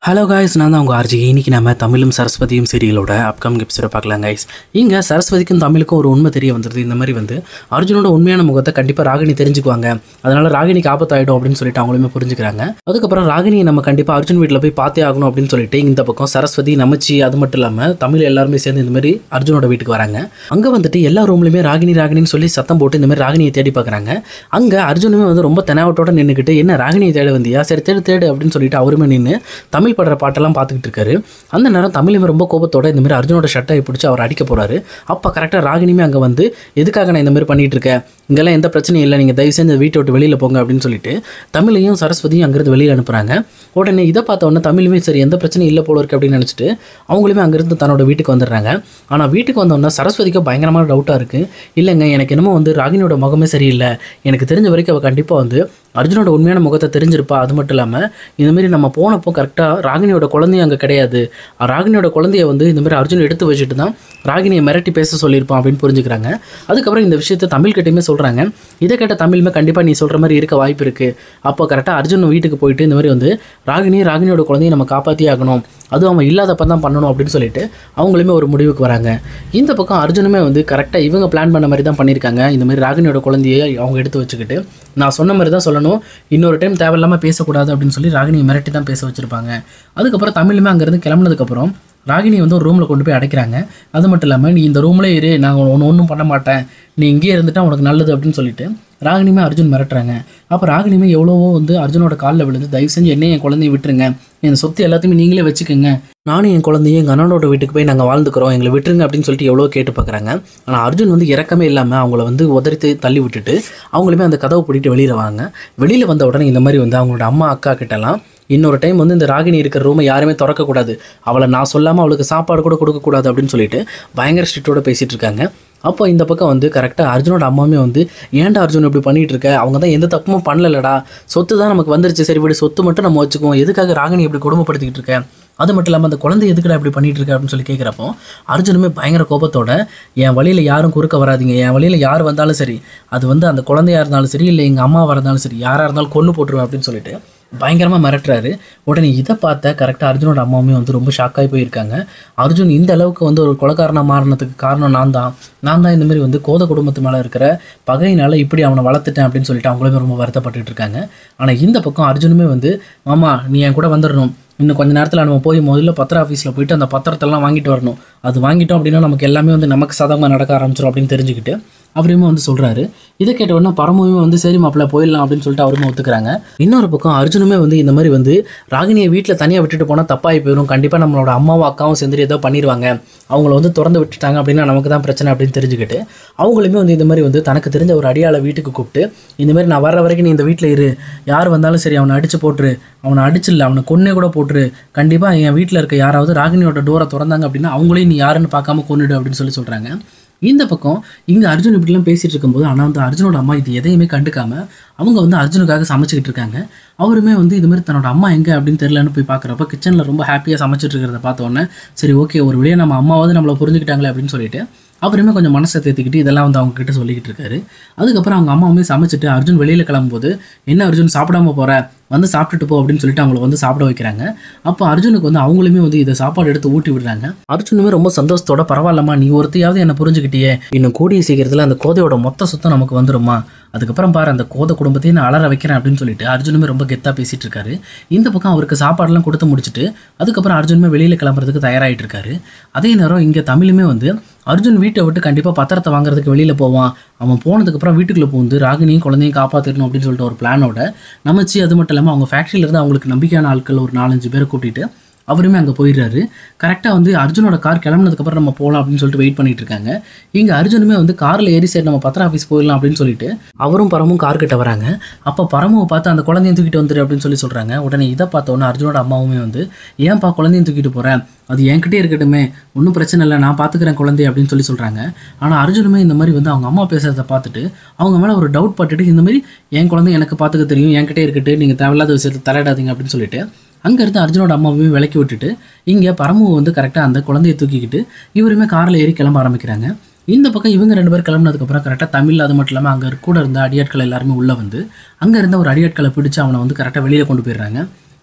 hello guys நான் தான் உங்கள் ஆர்ஜி இன்னைக்கு நம்ம தமிழும் சரஸ்வதியும் சீரியலோட அப்கமிங் எபிசோட பார்க்கலாம் காய்ஸ் இங்கே சரஸ்வதிக்கும் தமிழுக்கும் ஒரு உண்மை தெரிய வந்துருது இந்த மாதிரி வந்து அர்ஜுனோட உண்மையான முகத்தை கண்டிப்பாக ராகினி தெரிஞ்சுக்குவாங்க அதனால ராகினிக்கு ஆபத்தாயிடும் அப்படின்னு சொல்லிட்டு அவங்களுமே புரிஞ்சுக்கிறாங்க அதுக்கப்புறம் ராகினியை நம்ம கண்டிப்பாக அர்ஜுன் வீட்டில் போய் பார்த்தே ஆகணும் அப்படின்னு சொல்லிட்டு இந்த பக்கம் சரஸ்வதி நமச்சி அது மட்டும் இல்லாமல் தமிழ் எல்லாருமே சேர்ந்து இந்த மாதிரி அர்ஜுனோட வீட்டுக்கு வராங்க அங்கே வந்துட்டு எல்லா ரூம்லையுமே ராகினி ராகினின்னு சொல்லி சத்தம் போட்டு இந்த மாதிரி ராகினியை தேடி பார்க்குறாங்க அங்கே அர்ஜுனுமே வந்து ரொம்ப தெனாவட்டோட நின்றுக்கிட்டு என்ன ராகினியை தேட வந்தியா சரி தேடு தேடு அப்படின்னு சொல்லிட்டு அவருமே நின்று தமிழ் படுற பாட்டெல்லாம் பார்த்துக்கிட்டு இருக்காரு அந்த நேரம் தமிழுமே ரொம்ப கோபத்தோட இந்த மாதிரி அர்ஜுனோட ஷர்ட்டை பிடிச்சி அவர் அடிக்க போறாரு அப்போ கரெக்டாக ராகினியுமே அங்கே வந்து எதுக்காக நான் இந்த மாதிரி பண்ணிட்டு இருக்கேன் இங்கெல்லாம் எந்த பிரச்சனையும் இல்லை நீங்கள் தயவு செஞ்சு இந்த வீட்டை விட்டு வெளியில் போங்க அப்படின்னு சொல்லிட்டு தமிழையும் சரஸ்வதியும் அங்கேருந்து வெளியில் அனுப்புகிறாங்க உடனே இதை பார்த்த உடனே தமிழுமே சரி எந்த பிரச்சனையும் இல்லை போல இருக்கு அப்படின்னு நினச்சிட்டு அவங்களுமே அங்கேருந்து தன்னோட வீட்டுக்கு வந்துடுறாங்க ஆனால் வீட்டுக்கு வந்தோடனே சரஸ்வதிக்கு பயங்கரமான டவுட்டாக இருக்குது இல்லைங்க எனக்கு என்னமோ வந்து ராகினியோட முகமே சரியில்லை எனக்கு தெரிஞ்ச வரைக்கும் அவள் கண்டிப்பாக வந்து அர்ஜுனோட உண்மையான முகத்தை தெரிஞ்சிருப்பா அது மட்டும் இல்லாமல் இந்தமாரி நம்ம போனப்போ கரெக்டாக ராகினியோட குழந்தையும் அங்கே கிடையாது ராகினியோட குழந்தைய வந்து இந்த மாதிரி அர்ஜுன் எடுத்து வச்சுட்டு தான் ராகினியை மிரட்டி பேச சொல்லியிருப்பான் அப்படின்னு புரிஞ்சுக்கிறாங்க அதுக்கப்புறம் இந்த விஷயத்தை தமிழ்கிட்டையுமே சொல்கிறாங்க இதை கேட்ட தமிழுமே கண்டிப்பாக நீ சொல்கிற மாதிரி இருக்க வாய்ப்பு இருக்குது அப்போ கரெக்டாக அர்ஜுன் வீட்டுக்கு போயிட்டு இந்த மாதிரி வந்து ராகினி ராகினியோட குழந்தையை நம்ம காப்பாற்றியே ஆகணும் அதுவும் அவன் இல்லாதப்ப தான் பண்ணணும் அப்படின்னு சொல்லிட்டு அவங்களுமே ஒரு முடிவுக்கு வராங்க இந்த பக்கம் அர்ஜுனுமே வந்து கரெக்டாக இவங்க பிளான் பண்ண மாதிரி தான் பண்ணியிருக்காங்க இந்த மாதிரி ராகினியோட குழந்தையை அவங்க எடுத்து வச்சுக்கிட்டு நான் சொன்ன மாதிரி தான் சொல்லணும் இன்னொரு டைம் தேவையில்லாமல் பேசக்கூடாது அப்படின்னு சொல்லி ராகினியை மிரட்டி தான் பேச வச்சுருப்பாங்க அதுக்கப்புறம் தமிழுமே அங்கேருந்து கிளம்புனதுக்கப்புறம் ராகினி வந்து ஒரு ரூமில் கொண்டு போய் அடைக்கிறாங்க அது மட்டும் இல்லாமல் நீ இந்த ரூம்ல இரு நான் ஒன்று ஒன்றும் பண்ண மாட்டேன் நீ இங்கேயே இருந்துட்டா உனக்கு நல்லது அப்படின்னு சொல்லிட்டு ராகினியுமே அர்ஜுன் மிரட்டுறாங்க அப்போ ராகினியுமே எவ்வளவோ வந்து அர்ஜுனோட காலில் விழுந்து தயவு செஞ்சு என்னையும் என் குழந்தைய விட்டுருங்க என் சொத்து எல்லாத்தையுமே நீங்களே வச்சுக்கோங்க நானும் என் குழந்தையும் எங்கள் அண்ணனோட வீட்டுக்கு போய் நாங்கள் வாழ்ந்துக்கிறோம் எங்களை விட்டுருங்க அப்படின்னு சொல்லிட்டு எவ்வளோ கேட்டு பார்க்குறாங்க ஆனால் அர்ஜுன் வந்து இறக்கமே இல்லாமல் அவங்கள வந்து உதறித்து தள்ளி விட்டுட்டு அவங்களுமே அந்த கதவை பிடிட்டு வெளியில் வாங்க வெளியில் வந்த உடனே இந்த மாதிரி வந்து அவங்களோட அம்மா அக்கா கிட்டலாம் இன்னொரு டைம் வந்து இந்த ராகினி இருக்கிற ரூமை யாருமே திறக்கக்கூடாது அவளை நான் சொல்லாமல் அவளுக்கு சாப்பாடு கூட கொடுக்கக்கூடாது அப்படின்னு சொல்லிட்டு பயங்கர ஸ்ட்ரிக்டோட பேசிகிட்டு இருக்காங்க அப்போ இந்த பக்கம் வந்து கரெக்டாக அர்ஜுனோட அம்மாவுமே வந்து ஏன்டா அர்ஜுன் இப்படி பண்ணிட்டு இருக்க அவங்க தான் எந்த தப்பும் பண்ணலடா சொத்து தான் நமக்கு வந்துருச்சு சரி விடு சொத்து மட்டும் நம்ம வச்சுக்குவோம் எதுக்காக ராகினி இப்படி கொடுமைப்படுத்திக்கிட்டு இருக்க அது மட்டும் இல்லாமல் அந்த குழந்தை எதுக்குடா இப்படி பண்ணிட்டு இருக்க அப்படின்னு சொல்லி கேட்குறப்போ அர்ஜுனுமே பயங்கர கோபத்தோட என் வழியில் யாரும் குறுக்க வராதீங்க என் வழியில் யார் வந்தாலும் சரி அது வந்து அந்த குழந்தையா இருந்தாலும் சரி இல்லை எங்கள் அம்மாவாக இருந்தாலும் சரி யாராக இருந்தாலும் கொண்டு போட்டுருவேன் அப்படின்னு சொல்லிட்டு பயங்கரமாக மிரட்டுறாரு உடனே இதை பார்த்த கரெக்டாக அர்ஜுனோட அம்மாவுமே வந்து ரொம்ப ஷாக்காகி போயிருக்காங்க அர்ஜுன் இந்த அளவுக்கு வந்து ஒரு கொலக்காரனாக மாறினதுக்கு காரணம் நான் தான் நான் தான் இந்த மாதிரி வந்து கோத குடும்பத்து மேலே இருக்கிற பகையினால இப்படி அவனை வளர்த்துட்டேன் அப்படின்னு சொல்லிட்டு அவங்களுமே ரொம்ப வருத்தப்பட்டுட்டு இருக்காங்க ஆனால் இந்த பக்கம் அர்ஜுனுமே வந்து மாமா நீ என் கூட வந்துடணும் இன்னும் கொஞ்ச நேரத்தில் நம்ம போய் முதல்ல பத்திர ஆஃபீஸில் போயிட்டு அந்த பத்திரத்தெல்லாம் வாங்கிட்டு வரணும் அது வாங்கிட்டோம் அப்படின்னா நமக்கு எல்லாமே வந்து நமக்கு சாதகமாக நடக்க ஆரம்பிச்சிடும் அப்படின்னு தெரிஞ்சுக்கிட்டு அவருமே வந்து சொல்கிறாரு இதை கேட்ட உடனே பரமுமே வந்து சரி மாப்பிள்ள போயிடலாம் அப்படின்னு சொல்லிட்டு அவருமே ஒத்துக்கிறாங்க இன்னொரு பக்கம் அர்ஜுனுமே வந்து இந்த மாதிரி வந்து ராகினியை வீட்டில் தனியாக விட்டுட்டு போனால் தப்பாகி போயிடும் கண்டிப்பாக நம்மளோட அம்மாவும் அக்காவும் சேர்ந்துட்டு ஏதோ பண்ணிடுவாங்க அவங்கள வந்து திறந்து விட்டுட்டாங்க அப்படின்னா நமக்கு தான் பிரச்சனை அப்படின்னு தெரிஞ்சுக்கிட்டு அவங்களுமே வந்து இந்த மாதிரி வந்து தனக்கு தெரிஞ்ச ஒரு அடியாளை வீட்டுக்கு கூப்பிட்டு இந்த மாதிரி நான் வர்ற வரைக்கும் நீ இந்த வீட்டில் இரு யார் வந்தாலும் சரி அவனை அடிச்சு போட்டுரு அவனை அடிச்சில்ல அவனை கொன்னே கூட போட்டுரு கண்டிப்பாக என் வீட்டில் இருக்க யாராவது ராகினியோட டோரை திறந்தாங்க அப்படின்னா அவங்களையும் நீ யாருன்னு பார்க்காம கொன்னுடு அப்படின்னு சொல்லி சொல்கிறாங்க இந்த பக்கம் இங்கே அர்ஜுன் இப்படிலாம் பேசிகிட்டு இருக்கும்போது ஆனால் வந்து அர்ஜுனோட அம்மா இது எதையுமே கண்டுக்காம அவங்க வந்து அர்ஜுனுக்காக சமைச்சிக்கிட்டு இருக்காங்க அவருமே வந்து இது மாதிரி தன்னோட அம்மா எங்கே அப்படின்னு தெரியலன்னு போய் பார்க்குறப்ப கிச்சனில் ரொம்ப ஹாப்பியாக சமைச்சிட்டு இருக்கிறத பார்த்த உடனே சரி ஓகே ஒரு வழியாக நம்ம அம்மாவது நம்மளை புரிஞ்சுக்கிட்டாங்களே அப்படின்னு சொல்லிட்டு அவருமே கொஞ்சம் மனசை தேத்திக்கிட்டு இதெல்லாம் வந்து அவங்க கிட்ட சொல்லிக்கிட்டு இருக்காரு அதுக்கப்புறம் அவங்க அம்மாவுமே சமைச்சிட்டு அர்ஜுன் வெளியில் கிளம்பும்போது என்ன அர்ஜுன் சாப்பிடாம போற வந்து சாப்பிட்டுட்டு போ அப்படின்னு சொல்லிட்டு அவங்கள வந்து சாப்பிட வைக்கிறாங்க அப்போ அர்ஜுனுக்கு வந்து அவங்களுமே வந்து இதை சாப்பாடு எடுத்து ஊட்டி விடுறாங்க அர்ஜுனுமே ரொம்ப சந்தோஷத்தோட பரவாயில்லம்மா நீ ஒருத்தையாவது என்ன புரிஞ்சுக்கிட்டியே இன்னும் கூடிய சீக்கிரத்தில் அந்த கோதையோட மொத்த சுத்தம் நமக்கு வந்துருமா அதுக்கப்புறம் பாரு அந்த கோதை குடும்பத்தையும் நான் அலற வைக்கிறேன் அப்படின்னு சொல்லிட்டு அர்ஜுனுமே ரொம்ப கெத்தாக பேசிட்டு இருக்காரு இந்த பக்கம் அவருக்கு சாப்பாடெல்லாம் கொடுத்து முடிச்சுட்டு அதுக்கப்புறம் அர்ஜுனுமே வெளியில் கிளம்புறதுக்கு தயாராகிட்டு இருக்காரு அதே நேரம் இங்கே தமிழுமே வந்து அர்ஜுன் வீட்டை விட்டு கண்டிப்பாக பத்திரத்தை வாங்குறதுக்கு வெளியில் போவான் அவன் போனதுக்கப்புறம் வீட்டுக்குள்ளே பூந்து ராகினியும் குழந்தையும் காப்பாற்றிடணும் அப்படின்னு சொல்லிட்டு ஒரு பிளானோட நமச்சு அது மட்டும் இல்லாமல் அவங்க ஃபேக்ட்ரியில இருந்து அவங்களுக்கு நம்பிக்கையான ஆட்கள் ஒரு நாலஞ்சு பேரை கூட்டிட்டு அவருமே அங்கே போயிடுறாரு கரெக்டாக வந்து அர்ஜுனோட கார் கிளம்புனதுக்கப்புறம் நம்ம போகலாம் அப்படின்னு சொல்லிட்டு வெயிட் பண்ணிட்டு இருக்காங்க இங்கே அர்ஜுனுமே வந்து காரில் ஏறி சரி நம்ம பத்திர ஆஃபீஸ் போயிடலாம் அப்படின்னு சொல்லிட்டு அவரும் பரமும் கார் கிட்ட வராங்க அப்போ பரமுவை பார்த்து அந்த குழந்தையும் தூக்கிட்டு வந்துரு அப்படின்னு சொல்லி சொல்கிறாங்க உடனே இதை பார்த்த உடனே அர்ஜுனோட அம்மாவுமே வந்து ஏன்ப்பா குழந்தையும் தூக்கிட்டு போகிறேன் அது என்கிட்டே இருக்கட்டுமே ஒன்றும் பிரச்சனை இல்லை நான் பார்த்துக்கிறேன் குழந்தை அப்படின்னு சொல்லி சொல்கிறாங்க ஆனால் அர்ஜுனுமே இந்த மாதிரி வந்து அவங்க அம்மா பேசுகிறத பார்த்துட்டு அவங்க மேலே ஒரு டவுட் பட்டுட்டு இந்த மாதிரி என் குழந்தை எனக்கு பார்த்துக்க தெரியும் என்கிட்டே இருக்கட்டு நீங்கள் தேவையில்லாத விஷயத்தை தலையிடாதீங்க அப்படின்னு சொல்லிட்டு அங்கேருந்து அர்ஜுனோட அம்மாவையும் விலக்கி விட்டுட்டு இங்கே பரமு வந்து கரெக்டாக அந்த குழந்தைய தூக்கிக்கிட்டு இவருமே காரில் ஏறி கிளம்ப ஆரம்பிக்கிறாங்க இந்த பக்கம் இவங்க ரெண்டு பேர் கிளம்புனதுக்கப்புறம் கரெக்டாக தமிழ் அது மட்டும் இல்லாமல் அங்கே கூட இருந்த அடியாட்கள் எல்லாருமே உள்ளே வந்து அங்கே இருந்த ஒரு அடியாட்களை பிடிச்சு அவனை வந்து கரெக்டாக வெளியில் கொண்டு போயிடுறாங்க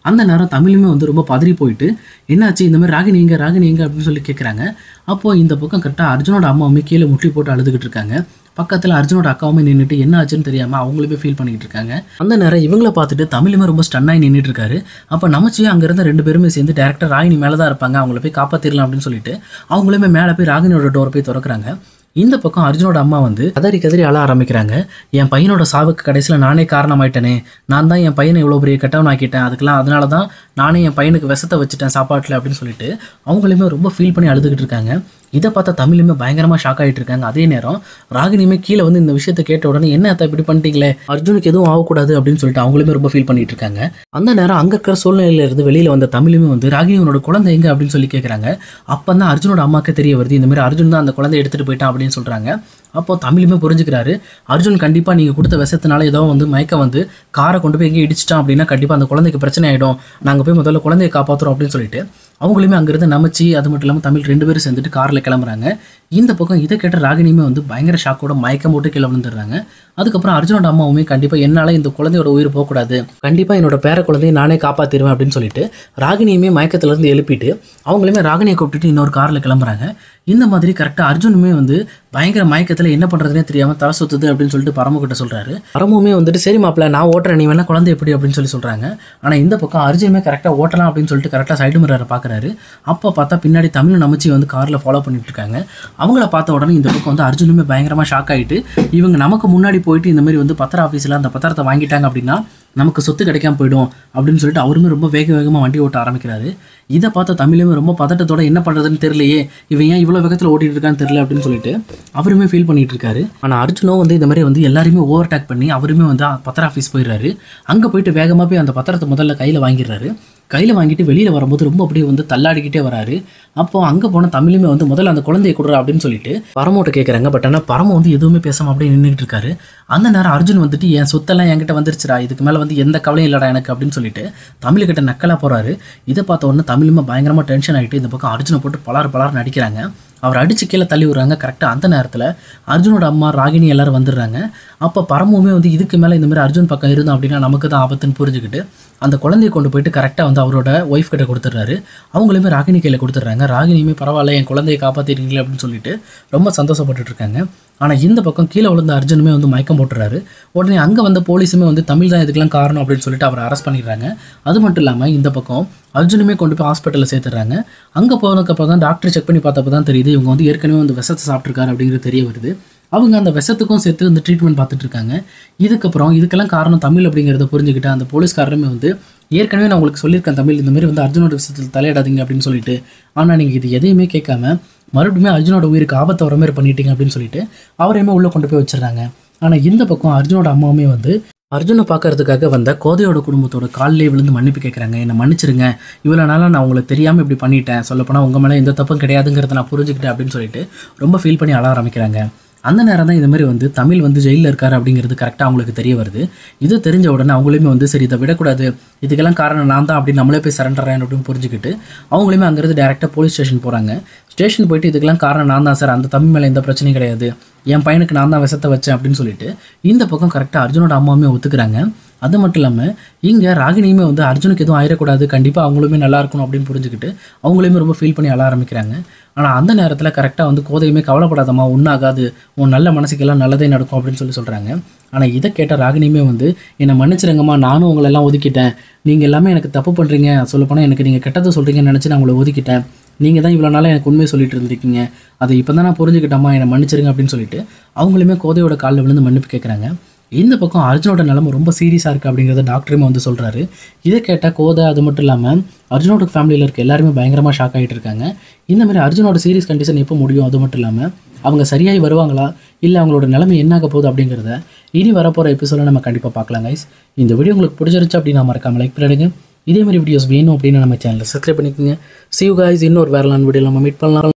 அந்த நேரம் தமிழுமே வந்து ரொம்ப பதறி போயிட்டு என்னாச்சு இந்த மாதிரி ராகினி எங்க ராகினி எங்க அப்படின்னு சொல்லி கேட்குறாங்க அப்போ இந்த பக்கம் கரெக்டாக அர்ஜுனோட அம்மாவுமே கீழே முட்டி போட்டு அழுதுகிட்டு இருக்காங்க பக்கத்தில் அர்ஜுனோட அக்காவுமே நின்றுட்டு என்ன ஆச்சுன்னு தெரியாமல் அவங்களுமே ஃபீல் பண்ணிட்டு இருக்காங்க அந்த நேரம் இவங்கள பார்த்துட்டு தமிழுமே ரொம்ப ஸ்டன்னாகி நின்றுட்டு இருக்காரு அப்போ நமச்சியும் அங்கே இருந்த ரெண்டு பேருமே சேர்ந்து டேரக்டர் ராகினி மேலே தான் இருப்பாங்க அவங்கள போய் காப்பாற்றிடலாம் அப்படின்னு சொல்லிட்டு அவங்களுமே மேலே போய் ராகினியோட டோர் போய் திறக்கிறாங்க இந்த பக்கம் அர்ஜுனோட அம்மா வந்து கதறி கதறி அழ ஆரம்பிக்கிறாங்க என் பையனோட சாவுக்கு கடைசியில் நானே காரணமாயிட்டேனே நான் தான் என் பையனை இவ்வளோ பெரிய கெட்டவன் ஆக்கிட்டேன் அதுக்கெல்லாம் அதனால தான் நானே என் பையனுக்கு விஷத்தை வச்சுட்டேன் சாப்பாட்டில் அப்படின்னு சொல்லிட்டு அவங்களுமே ரொம்ப ஃபீல் பண்ணி அழுதுகிட்டு இருக்காங்க இதை பார்த்தா தமிழுமே பயங்கரமாக ஷாக் ஆகிட்டு இருக்காங்க அதே நேரம் ராகினியுமே கீழே வந்து இந்த விஷயத்தை கேட்ட உடனே என்ன அத்தை இப்படி பண்ணிட்டீங்களே அர்ஜுனுக்கு எதுவும் ஆகக்கூடாது அப்படின்னு சொல்லிட்டு அவங்களுமே ரொம்ப ஃபீல் பண்ணிட்டு இருக்காங்க அந்த நேரம் அங்கே இருக்கிற சூழ்நிலையில இருந்து வெளியில் வந்த தமிழுமே வந்து ராகினியோட குழந்தை எங்க அப்படின்னு சொல்லி கேட்குறாங்க அப்போ தான் அர்ஜுனோட அம்மாவுக்கு தெரிய வருது இந்த மாதிரி அர்ஜுன் தான் அந்த குழந்தைய எடுத்துகிட்டு போயிட்டான் அப்படின்னு சொல்கிறாங்க அப்போ தமிழுமே புரிஞ்சுக்கிறாரு அர்ஜுன் கண்டிப்பாக நீங்கள் கொடுத்த விஷத்தினால ஏதோ வந்து மயக்கம் வந்து காரை கொண்டு போய் எங்கேயும் இடிச்சிட்டான் அப்படின்னா கண்டிப்பாக அந்த குழந்தைக்கு பிரச்சனை ஆகிடும் நாங்கள் போய் முதல்ல குழந்தைய காப்பாற்றுறோம் அப்படின்னு சொல்லிட்டு அவங்களுமே அங்கிருந்து நமச்சி அது மட்டும் இல்லாமல் தமிழ் ரெண்டு பேரும் சேர்ந்துட்டு காரில் கிளம்புறாங்க இந்த பக்கம் இதை கேட்ட ராகினியுமே வந்து பயங்கர ஷாக்கோட மயக்கம் போட்டு கீழே விழுந்துடுறாங்க அதுக்கப்புறம் அர்ஜுனோட அம்மாவுமே கண்டிப்பாக என்னால் இந்த குழந்தையோட உயிர் போகக்கூடாது கண்டிப்பாக என்னோட பேர குழந்தையை நானே காப்பாற்றிடுவேன் அப்படின்னு சொல்லிட்டு ராகினியுமே மயக்கத்துலேருந்து எழுப்பிட்டு அவங்களுமே ராகினியை கூப்பிட்டுட்டு இன்னொரு காரில் கிளம்புறாங்க இந்த மாதிரி கரெக்டாக அர்ஜுனுமே வந்து பயங்கர மயக்கத்தில் என்ன பண்ணுறதுனே தெரியாமல் தலை சுத்துது அப்படின்னு சொல்லிட்டு பரமு கிட்ட சொல்கிறாரு பரமுமே வந்துட்டு சரி மாப்பிள்ள நான் ஓட்டுறேன் நீ வேணா குழந்தை எப்படி அப்படின்னு சொல்லி சொல்கிறாங்க ஆனால் இந்த பக்கம் அர்ஜுனுமே கரெக்டாக ஓட்டலாம் அப்படின்னு சொல்லிட்டு கரெக்டாக சைடு மிரரை பார்க்குறாரு அப்போ பார்த்தா பின்னாடி தமிழ் நமச்சி வந்து காரில் ஃபாலோ பண்ணிட்டு இருக்காங்க அவங்கள பார்த்த உடனே இந்த பக்கம் வந்து அர்ஜுனுமே பயங்கரமாக ஷாக் ஆகிட்டு இவங்க நமக்கு முன்னாடி போயிட்டு இந்த மாதிரி வந்து பத்திர ஆஃபீஸில் அந்த பத்திரத்தை வாங்கிட்டாங்க அப்படின்னா நமக்கு சொத்து கிடைக்காம போயிடும் அப்படின்னு சொல்லிட்டு அவருமே ரொம்ப வேக வேகமாக வண்டி ஓட்ட ஆரம்பிக்கிறாரு இதை பார்த்த தமிழுமே ரொம்ப பதட்டத்தோட என்ன பண்ணுறதுன்னு தெரியலையே இவன் ஏன் இவ்வளோ வேகத்தில் ஓட்டிட்டு இருக்கான்னு தெரியல அப்படின்னு சொல்லிட்டு அவருமே ஃபீல் பண்ணிட்டு இருக்காரு ஆனால் அர்ஜுனும் வந்து இந்த மாதிரி வந்து எல்லாருமே ஓவர் டேக் பண்ணி அவருமே வந்து பத்திர ஆஃபீஸ் போயிடுறாரு அங்கே போயிட்டு வேகமாக போய் அந்த பத்திரத்தை முதல்ல கையில் வாங்கிடுறாரு கையில் வாங்கிட்டு வெளியில் வரும்போது ரொம்ப அப்படியே வந்து தள்ளாடிக்கிட்டே வராரு அப்போ அங்கே போன தமிழுமே வந்து முதல்ல அந்த குழந்தைய கொடுறா அப்படின்னு சொல்லிட்டு பரமோட்ட கேட்குறாங்க பட் ஆனால் பரம வந்து எதுவுமே பேசாமல் அப்படியே நின்றுட்டு இருக்காரு அந்த நேரம் அர்ஜுன் வந்துட்டு என் சொத்தெல்லாம் என்கிட்ட வந்துருச்சுடா இதுக்கு மேலே வந்து எந்த கவலையும் இல்லடா எனக்கு அப்படின்னு சொல்லிட்டு தமிழ்கிட்ட நக்கலாக போகிறாரு இதை பார்த்த உடனே தமிழுமே பயங்கரமாக டென்ஷன் ஆகிட்டு இந்த பக்கம் அர்ஜுனை போட்டு பலார் பலார்னு அடிக்கிறாங்க அவர் அடிச்சு கீழே தள்ளி விடுறாங்க கரெக்டாக அந்த நேரத்தில் அர்ஜுனோட அம்மா ராகினி எல்லாரும் வந்துடுறாங்க அப்போ பரமுமே வந்து இதுக்கு மேலே இந்த மாதிரி அர்ஜுன் பக்கம் இருந்தோம் அப்படின்னா நமக்கு தான் ஆபத்துன்னு புரிஞ்சுக்கிட்டு அந்த குழந்தைய கொண்டு போயிட்டு கரெக்டாக வந்து அவரோட ஒய்ஃப் கிட்ட கொடுத்துட்றாரு அவங்களுமே ராகினி கையில் கொடுத்துட்றாங்க ராகினியுமே பரவாயில்ல என் குழந்தையை காப்பாற்றிட்டீங்களே அப்படின்னு சொல்லிட்டு ரொம்ப சந்தோஷப்பட்டுட்டு இருக்காங்க ஆனால் இந்த பக்கம் கீழே விழுந்த அர்ஜுனுமே வந்து மயக்கம் போட்டுறாரு உடனே அங்கே வந்த போலீஸுமே வந்து தமிழ் தான் இதுக்கெல்லாம் காரணம் அப்படின்னு சொல்லிட்டு அவரை அரெஸ்ட் பண்ணிடுறாங்க அது மட்டும் இல்லாமல் இந்த பக்கம் அர்ஜுனுமே கொண்டு போய் ஹாஸ்பிட்டலில் சேர்த்துறாங்க அங்கே போனதுக்கப்புறம் தான் டாக்டர் செக் பண்ணி பார்த்தப்ப தான் தெரியுது இவங்க வந்து ஏற்கனவே வந்து விஷத்தை சாப்பிட்ருக்காரு அப்படிங்கிறது தெரிய வருது அவங்க அந்த விஷத்துக்கும் சேர்த்து இந்த ட்ரீட்மெண்ட் பார்த்துட்டு இருக்காங்க இதுக்கப்புறம் இதுக்கெல்லாம் காரணம் தமிழ் அப்படிங்கிறத புரிஞ்சுக்கிட்டு அந்த போலீஸ்காரருமே வந்து ஏற்கனவே நான் உங்களுக்கு சொல்லியிருக்கேன் தமிழ் இந்த மாதிரி வந்து அர்ஜுனோட விஷயத்தில் தலையிடாதீங்க அப்படின்னு சொல்லிட்டு ஆனால் நீங்கள் இது எதையுமே கேட்காம மறுபடியும் அர்ஜுனோட உயிருக்கு ஆபத்தை வர மாதிரி பண்ணிட்டீங்க அப்படின்னு சொல்லிட்டு அவரையுமே உள்ளே கொண்டு போய் வச்சிடுறாங்க ஆனால் இந்த பக்கம் அர்ஜுனோட அம்மாவுமே வந்து அர்ஜுனை பார்க்கறதுக்காக வந்த கோதையோட குடும்பத்தோட காலிலே விழுந்து மன்னிப்பு கேட்குறாங்க என்னை மன்னிச்சிருங்க இவ்வளோ நாளாக நான் உங்களுக்கு தெரியாமல் இப்படி பண்ணிட்டேன் சொல்லப்போனால் உங்கள் மேலே எந்த தப்பும் கிடையாதுங்கிறத நான் புரிஞ்சுக்கிட்டேன் அப்படின்னு சொல்லிட்டு ரொம்ப ஃபீல் பண்ணி அழ ஆரம்பிக்கிறாங்க அந்த நேரம் தான் இந்த மாதிரி வந்து தமிழ் வந்து ஜெயிலில் இருக்காரு அப்படிங்கிறது கரெக்டாக அவங்களுக்கு தெரிய வருது இது தெரிஞ்ச உடனே அவங்களுமே வந்து சரி இதை விடக்கூடாது இதுக்கெல்லாம் காரணம் நான் தான் அப்படி நம்மளே போய் சரண்டறேன் அப்படின்னு புரிஞ்சுக்கிட்டு அவங்களுமே அங்கேருந்து டேரெக்டாக போலீஸ் ஸ்டேஷன் போகிறாங்க ஸ்டேஷன் போயிட்டு இதுக்கெல்லாம் காரணம் நான் தான் சார் அந்த தமிழ் மேலே எந்த பிரச்சனையும் கிடையாது என் பையனுக்கு நான் தான் விஷத்தை வச்சேன் அப்படின்னு சொல்லிட்டு இந்த பக்கம் கரெக்டாக அர்ஜுனோட அம்மாவுமே ஒத்துக்கிறாங்க அது மட்டும் இல்லாமல் இங்கே ராகினியுமே வந்து அர்ஜுனுக்கு எதுவும் ஆயிடக்கூடாது கண்டிப்பாக அவங்களுமே நல்லா இருக்கணும் அப்படின்னு புரிஞ்சுக்கிட்டு அவங்களுமே ரொம்ப ஃபீல் பண்ணி அழ ஆரம்பிக்கிறாங்க ஆனால் அந்த நேரத்தில் கரெக்டாக வந்து கோதையுமே கவலைப்படாதம்மா ஒன்றாகாது உன் நல்ல மனசுக்கெல்லாம் நல்லதே நடக்கும் அப்படின்னு சொல்லி சொல்கிறாங்க ஆனால் இதை கேட்ட ராகினியுமே வந்து என்னை மன்னிச்சிருங்கம்மா நானும் உங்களை எல்லாம் ஒதுக்கிட்டேன் நீங்கள் எல்லாமே எனக்கு தப்பு பண்ணுறீங்க சொல்லப்போனால் எனக்கு நீங்கள் கெட்டதை சொல்கிறீங்கன்னு நினச்சி நான் உங்களை ஒதுக்கிட்டேன் நீங்கள் தான் இவ்வளோ நாளாக எனக்கு உண்மையை சொல்லிட்டு இருந்திருக்கீங்க அதை இப்போ தான் நான் புரிஞ்சுக்கிட்டேம்மா என்னை மன்னிச்சிருங்க அப்படின்னு சொல்லிட்டு அவங்களுமே கோதையோட காலில் விழுந்து மன்னிப்பு கேட்குறாங்க இந்த பக்கம் அர்ஜுனோட நிலைமை ரொம்ப சீரியஸாக இருக்குது அப்படிங்கிறத டாக்டருமே வந்து சொல்கிறாரு இதை கேட்டால் கோதை அது மட்டும் இல்லாமல் அர்ஜுனோட ஃபேமிலியில் இருக்க எல்லாருமே பயங்கரமாக ஷாக் ஆகிட்டு இருக்காங்க இந்த மாதிரி அர்ஜுனோட சீரியஸ் கண்டிஷன் எப்போ முடியும் அது மட்டும் இல்லாமல் அவங்க சரியாகி வருவாங்களா இல்லை அவங்களோட நிலைமை என்னாக போகுது அப்படிங்கிறத இனி வரப்போகிற எபிசோட நம்ம கண்டிப்பாக பார்க்கலாம் கைஸ் இந்த வீடியோ உங்களுக்கு பிடிச்சிருச்சு அப்படின்னா மறக்காம லைக் பண்ணிடுங்க இதே மாதிரி வீடியோஸ் வேணும் அப்படின்னு நம்ம சேனலை சப்ஸ்கிரைப் பண்ணிக்கோங்க see you guys இன்னொரு வேறலான் வீடியோ நம்ம மீட் பண்ணலாம்